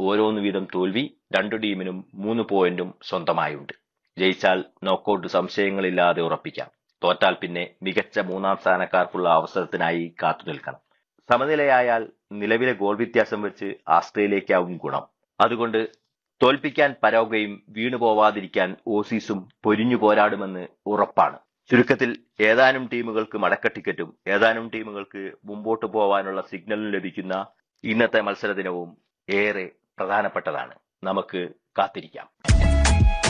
ഓരോന്ന് വീതം തോൽവി രണ്ടു ടീമിനും മൂന്ന് പോയിന്റും സ്വന്തമായുണ്ട് ജയിച്ചാൽ നോക്കൌട്ട് സംശയങ്ങളില്ലാതെ ഉറപ്പിക്കാം തോറ്റാൽ പിന്നെ മികച്ച മൂന്നാം സ്ഥാനക്കാർക്കുള്ള അവസരത്തിനായി കാത്തുനിൽക്കണം സമനിലയായാൽ നിലവിലെ ഗോൾ വ്യത്യാസം വെച്ച് ആസ്ട്രേലിയക്കാവും ഗുണം അതുകൊണ്ട് തോൽപ്പിക്കാൻ പരോഗയും വീണു പോവാതിരിക്കാൻ ഓസീസും പൊരിഞ്ഞു പോരാടുമെന്ന് ഉറപ്പാണ് ചുരുക്കത്തിൽ ഏതാനും ടീമുകൾക്ക് മടക്ക ടിക്കറ്റും ഏതാനും ടീമുകൾക്ക് മുമ്പോട്ട് പോവാനുള്ള സിഗ്നലും ലഭിക്കുന്ന ഇന്നത്തെ മത്സര ദിനവും ഏറെ പ്രധാനപ്പെട്ടതാണ് നമുക്ക് കാത്തിരിക്കാം